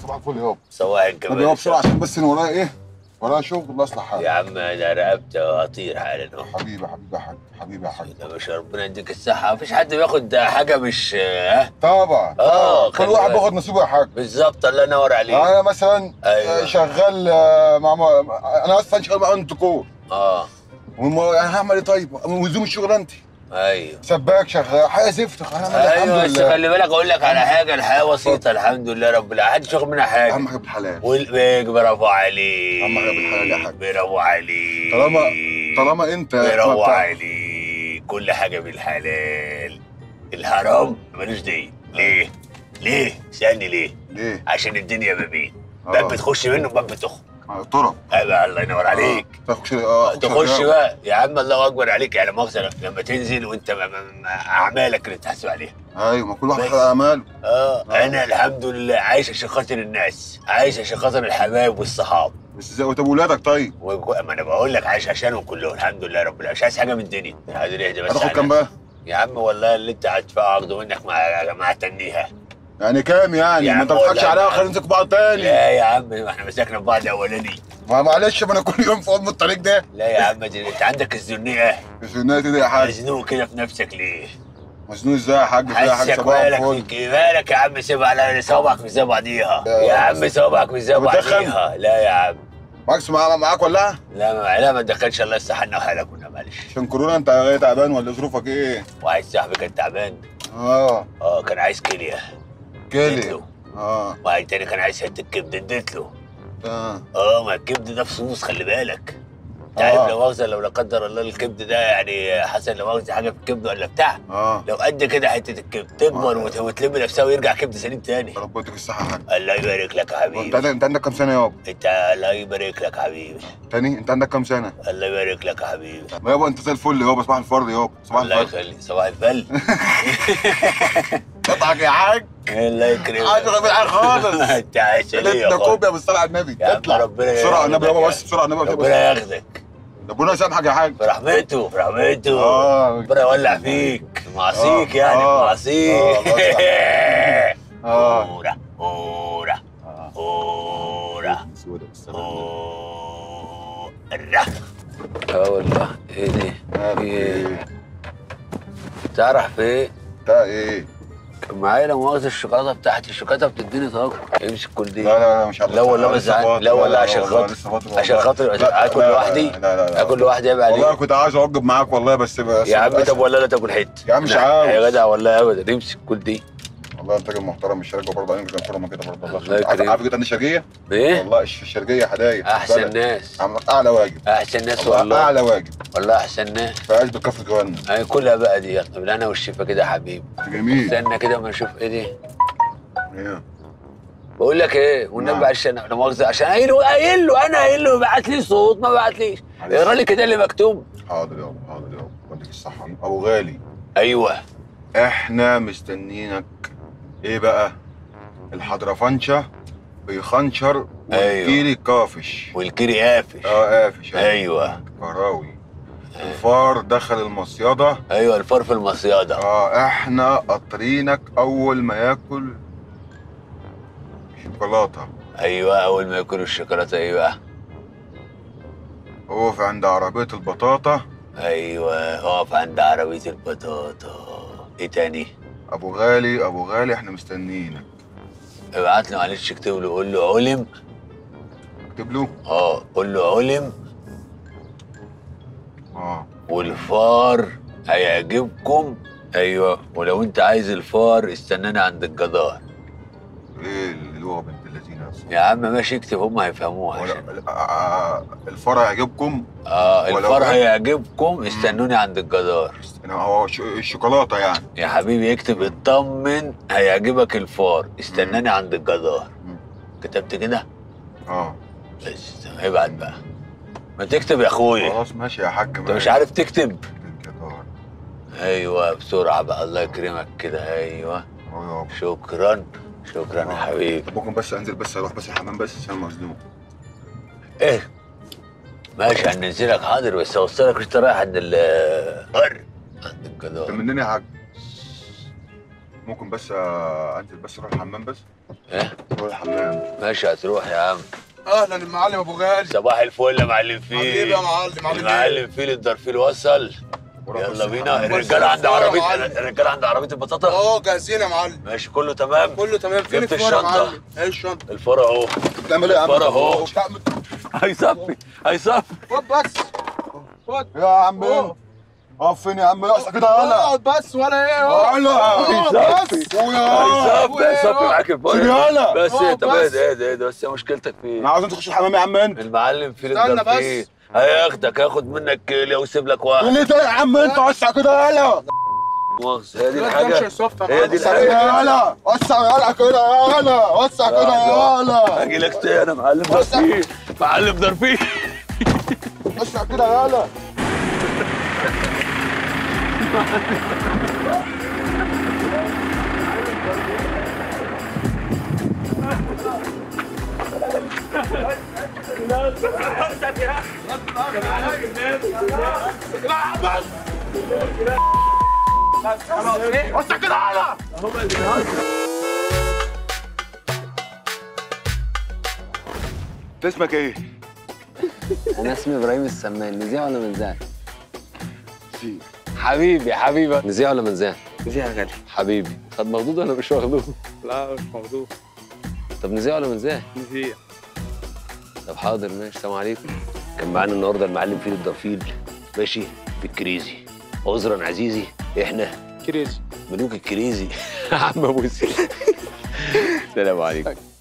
صباح الفل يابا صباح طب الجمال يابا بسرعه عشان بس انا ورايا ايه ورايا شغل الله يصلح يا حالك عم انا رقبت اطير حالا اهو حبيبي حبيبي يا حاج حبيبي يا حاج يا باشا ربنا يديك الصحة مفيش حد بياخد حاجة مش ها طبعا آه، كل خلي واحد بالك. بياخد نصيبه يا حاج بالظبط الله ينور عليك انا مثلا أيوة. آه، شغال آه، مع مع- انا اصلا شغال مع انتكور اه انا هعمل ايه طيب من لزوم شغلانتي ايوه سباك شغال حاجه زفت انا الحمد ايوه بس لله خلي بالك اقول لك على حاجة الحياة بسيطة الحمد لله رب العالمين محدش واخد منها حاجة اهم حاجه بالحلال والبيج برافو عليك أهم حاجة بالحلال يا حاج. برافو عليك طالما طالما انت برافو بتاع- عليك كل حاجة بالحلال الحرام ملوش دين ليه؟ ليه؟ اسألني ليه؟ ليه؟ عشان الدنيا بابين آه. باب بتخش منه وباب بتخرج آه، طرق ايوه الله ينور عليك آه، تخش اه تخش شغال. بقى يا عم الله اكبر عليك يعني مؤاخذه لما تنزل وانت م- م- م- اعمالك اللي تحاسب عليها ايوه ما كل واحد بس. على اعماله اه آه. انا الحمد لله عايش عشان خاطر الناس عايش عشان خاطر الحبايب والصحاب بس ازاي طب ولادك طيب و- ما انا بقول لك عايش عشانهم كلهم الحمد لله رب العالمين مش عايز حاجه من الدنيا حاضر اهدى بس هتاخد على كام بقى؟ يا عم والله اللي انت هتدفعه اخده منك مع مع تنيها يعني كام يعني؟ يا ما انت عم ما تضحكش والله عليها ما- خلينا نمسك بعض تاني لا يا عم ما احنا مسكنا في بعض اولاني ما معلش ما انا كل يوم في ام الطريق ده لا يا عم دي- انت عندك الزنيقه مزنوق كده يا حاج مزنوق كده في نفسك ليه؟ مزنوق ازاي يا حاج فيها حاجه حسك صباح مالك الفل فيك ايه مالك يا عم سيب على صوابعك مش زي بعضيها يا يا عم عم صوابعك مش زي طب بتدخن؟ بعضيها لا يا عم معاك مع- معاك ولا لا ما لا ما تدخلش الله يصحنا وحالك كنا معلش عشان كورونا انت ايه تعبان ولا ظروفك ايه؟ واحد صاحبي كان تعبان اه اه كان عايز كليه اديت كلي له اه واحد تاني كان عايز حته كبده اديت له اه اه ما الكبد ده فلوس خلي بالك انت آه. عارف لو مؤاخذه لو لا قدر الله الكبد ده يعني حصل لو مؤاخذه حاجه في الكبد ولا بتاع اه لو قد كده حته الكبد تكبر آه. وت- وتلم نفسها ويرجع كبد سليم تاني ربنا يديك الصحه يا حاج الله يبارك لك يا انت حبيبي عندك انت عندك كام سنه يابا؟ انت الله يبارك لك يا حبيبي تاني انت عندك كام سنه؟ الله يبارك لك يا حبيبي ما يابا انت زي الفل يابا صباح الفل يابا صباح الله الفل يخليك صباح الفل قطعك يا حاج الله يكرمك عايز غير حاجه خالص انت عايش ليه ده يا كوبيا بالصلاه على النبي يا عم اطلع ربنا بسرعه على النبي ياخدك يابا يا- بس بسرعه على النبي بس ربنا ياخدك ربنا يسامحك يا حاج في رحمته في رحمته اه ربنا يولع فيك معصيك آه، يعني آه. معصيك اه اورا اورا اه اورا سودة بالصلاة اورا اه والله ايه دي مالك ايه ايه؟ تعرف في ايه بتاع ايه؟ كان معايا لا مؤاخذة الشوكولاتة بتاعتي الشوكولاتة بتديني طاقة امسك كل دي لا لا لا مش عارف لا والله أنا بس لسه عن- فاطر. لا والله لا، عشان والله خاطر- لسه فاطر عشان والله. خاطر لا، اكل لا، لوحدي لا لا لا اكل لوحدي عيب والله عليك كنت عايز اوجب معاك والله بس بس يا عم للأسف. طب ولا لا تاكل حته يا عم مش لا، عاوز. يا جدع والله ابدا امسك كل دي والله انت راجل محترم الشرقه برضه عليك زي محترمه كده برضه الله الله عارف يكرمك. عارف كده انا شرقيه ايه والله الش- الشرقيه هدايا احسن بلد. ناس عم- اعلى واجب احسن ناس والله والله اعلى واجب والله احسن ناس في عزبة كفر جوانا هاي كلها بقى دي يلا بالهنا والشفا كده يا حبيبي جميل استنى كده ما نشوف ايه دي ايه بقول لك ايه والنبي نعم. عشان لا مؤاخذه عشان قايل له قايل له انا قايل له بعت لي صوت ما بعتليش معلش. اقرا لي كده اللي مكتوب حاضر يابا حاضر يابا وديك الصحه ابو غالي ايوه احنا مستنيينك ايه بقى الحضرفنشة بيخنشر والكيري كافش والكيري قافش اه قافش ايوه كراوي الفار دخل المصيدة ايوه الفار في المصيادة اه احنا قاطرينك اول ما ياكل شوكولاتة ايوه اول ما ياكلوا الشوكولاته ايوه اقف عند عربية البطاطا ايوه اقف عند عربيه البطاطا ايه تاني ابو غالي ابو غالي احنا مستنيينك ابعت له معلش اكتب له قول له علم اكتب له اه قول له علم اه والفار هيعجبكم ايوه ولو انت عايز الفار استناني عند الجدار ايه اللغة بنت اللذينة يا عم ماشي اكتب هم هيفهموها عشان ولا- آه، الفار هيعجبكم اه ولو الفار كان- هيعجبكم استنوني عند الجدار هو ش- الشوكولاتة يعني يا حبيبي اكتب اطمن هيعجبك الفار استناني عند الجدار مم. كتبت كده اه بس ابعت بقى ما تكتب يا اخويا خلاص ماشي يا حاج انت مش عارف تكتب الجدار ايوه بسرعه بقى الله يكرمك كده ايوه اهو يابا شكرا شكرا يا حبيبي طب ممكن بس انزل بس اروح بس الحمام بس عشان مزنوق ايه ماشي هننزلك حاضر بس اوصلك انت رايح عند البر عند الجدار طمنيني يا حاج ممكن بس آه، انزل بس اروح الحمام بس ايه روح الحمام ماشي هتروح يا عم اهلا المعلم ابو غالي صباح الفل يا معلم فيل حبيبي يا معلم عامل ايه؟ المعلم فيل الدرفيل وصل يلا بينا الرجاله عند الفل يا عربيه معلم. الرجاله عند عربيه البطاطا اه جاهزين يا معلم ماشي كله تمام كله تمام فين جبت الفرع يا الشنطة؟ معلم؟ ايه الشنطه؟ الفرع اهو بتعمل ايه يا عم؟ الفرع اهو بتعمل- هيصفي هيصفي خد بس خد يا عم أوه. اقف فين يا عم اقف كده يلا اقعد بس ولا ايه اهو يلا اقعد هيصفي. بس هيصفي هيصفي معاك سيب الفرع يلا بس أوه، طب بس. ايه ده ايه ده بس مشكلتك في انا ايه؟ عاوزين تخش الحمام يا عم انت المعلم فيل استنى الدرفيل بس. هياخدك هياخد منك كيليا ويسيب لك واحد اللي ده يا عم انت وسع كده يلا مؤاخذة هي دي لا تمشي الحاجة الصف يا هي معلم. دي وسع الحاجة كده يلا وسع يلا كده يلا وسع كده يلا هاجي لك تاني انا معلم درفيل معلم درفيل وسع كده يلا وسع كده يلا انت اسمك ايه؟ انا اسمي ابراهيم السمان نذيع ولا منزاع سي. حبيبي حبيبي نذيع ولا منزاع نذيع يا غالي حبيبي خد مخدود ولا مش مخدود لا مش موضوع طب نذيع ولا منزاع نذيع طب حاضر ماشي السلام عليكم كان معانا النهارده المعلم فيل الدرفيل ماشي في الكريزي عذرا عزيزي احنا كريزي ملوك الكريزي عم ابو سلام عليكم